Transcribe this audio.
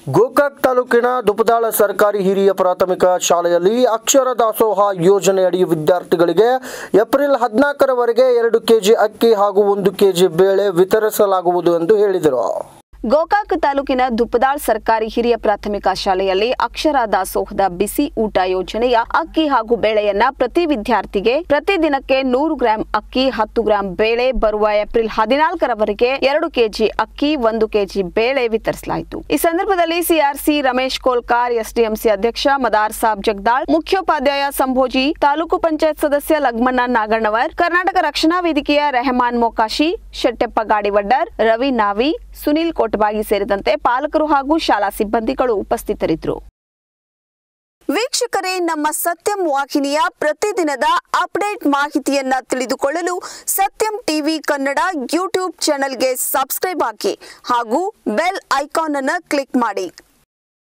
ಗೋಕಾಕ್ ತಾಲೂಕಿನ ದುಪದಾಳ ಸರ್ಕಾರಿ ಹಿರಿಯ ಪ್ರಾಥಮಿಕ ಶಾಲೆಯಲ್ಲಿ ಅಕ್ಷರ ದಾಸೋಹ ಯೋಜನೆಯಡಿ ವಿದ್ಯಾರ್ಥಿಗಳಿಗೆ ಏಪ್ರಿಲ್ ಹದಿನಾಲ್ಕರವರೆಗೆ ಎರಡು ಕೆಜಿ ಅಕ್ಕಿ ಹಾಗೂ ಒಂದು ಕೆಜಿ ಬೇಳೆ ವಿತರಿಸಲಾಗುವುದು ಎಂದು ಹೇಳಿದರು ಗೋಕಾಕ್ ತಾಲೂಕಿನ ದುಪ್ಪದಾಳ್ ಸರ್ಕಾರಿ ಹಿರಿಯ ಪ್ರಾಥಮಿಕ ಶಾಲೆಯಲ್ಲಿ ಅಕ್ಷರ ದಾಸೋಹದ ಬಿಸಿ ಊಟ ಯೋಜನೆಯ ಅಕ್ಕಿ ಹಾಗೂ ಬೇಳೆಯನ್ನ ಪ್ರತಿ ವಿದ್ಯಾರ್ಥಿಗೆ ಪ್ರತಿ ದಿನಕ್ಕೆ ನೂರು ಗ್ರಾಂ ಅಕ್ಕಿ ಹತ್ತು ಗ್ರಾಂ ಬೇಳೆ ಬರುವ ಏಪ್ರಿಲ್ ಹದಿನಾಲ್ಕರವರೆಗೆ ಎರಡು ಕೆಜಿ ಅಕ್ಕಿ ಒಂದು ಕೆಜಿ ಬೇಳೆ ವಿತರಿಸಲಾಯಿತು ಈ ಸಂದರ್ಭದಲ್ಲಿ ಸಿಆರ್ಸಿ ರಮೇಶ್ ಕೋಲ್ಕಾರ್ ಎಸ್ಡಿಎಂಸಿ ಅಧ್ಯಕ್ಷ ಮದಾರ್ ಸಾಬ್ ಜಗದಾಳ್ ಮುಖ್ಯೋಪಾಧ್ಯಾಯ ಸಂಭೋಜಿ ತಾಲೂಕು ಪಂಚಾಯತ್ ಸದಸ್ಯ ಲಗ್ಮಣ್ಣ ನಾಗಣ್ಣವರ್ ಕರ್ನಾಟಕ ರಕ್ಷಣಾ ವೇದಿಕೆಯ ರೆಹಮಾನ್ ಮೊಕಾಶಿ ಶೆಟ್ಟೆಪ್ಪ ಗಾಡಿವಡ್ಡರ್ ರವಿ ನಾವಿ ಸುನಿಲ್ ಕೋಟಬಾಗಿ ಸೇರಿದಂತೆ ಪಾಲಕರು ಹಾಗೂ ಶಾಲಾ ಸಿಬ್ಬಂದಿಗಳು ಉಪಸ್ಥಿತರಿದ್ದರು ವೀಕ್ಷಕರೇ ನಮ್ಮ ಸತ್ಯಂ ವಾಹಿನಿಯ ಪ್ರತಿದಿನದ ಅಪ್ಡೇಟ್ ಮಾಹಿತಿಯನ್ನ ತಿಳಿದುಕೊಳ್ಳಲು ಸತ್ಯಂ ಟಿವಿ ಕನ್ನಡ ಯೂಟ್ಯೂಬ್ ಚಾನೆಲ್ಗೆ ಸಬ್ಸ್ಕ್ರೈಬ್ ಹಾಕಿ ಹಾಗೂ ಬೆಲ್ ಐಕಾನ್ ಅನ್ನು ಕ್ಲಿಕ್ ಮಾಡಿ